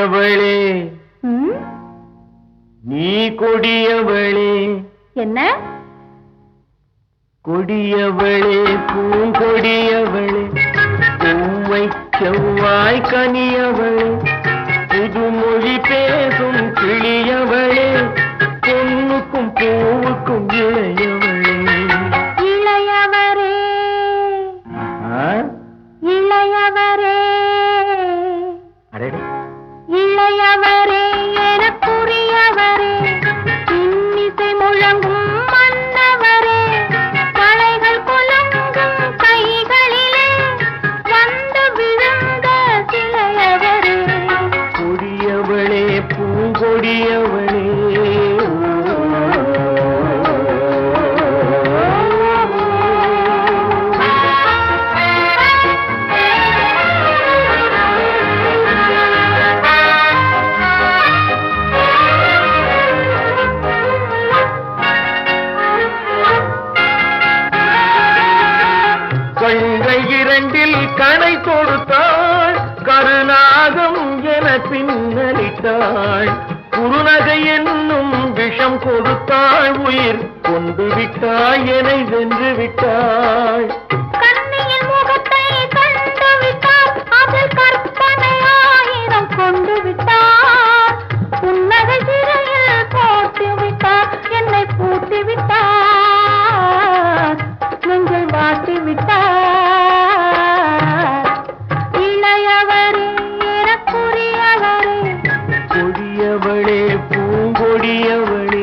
கொடியவளே ம், நீ கொடியவளே என்ன கொடியவளே பூங்கொடியவளே பூவை செவ்வாய் கனியவளே புதுமொழி பேசும் கிளியவளே பொண்ணுக்கும் பூவுக்கும் இளையவளே இளையவரே ஆ? இளையவரே அடடே இளையவரே எனக்குரியவரே இன்னிசை முழங்கும் மன்னவரே கலைகள் குலங்கும் கைகளிலே வந்து விழுந்த சிலையவரே கொடியவளே பூங்கொடியவளே கண்கள் இரண்டில் கணை கொடுத்தாள் கருநாகம் என பின்னலிட்டாள் குறுநகை என்னும் விஷம் கொடுத்தாள் உயிர் கொண்டு விட்டாள் என்னை வென்று விட்டாள் கண்ணியின் முகத்தை கண்டு விட்டார் அதில் கற்பனை ஆயிரம் கொண்டு விட்டார் புன்னகை சிறையில் போட்டு விட்டார் என்னை பூட்டி விட்டார் நெஞ்சை வாட்டி விட்டார் இளையவரே எனக்குரியவரே கொடியவளே பூங்கொடியவளே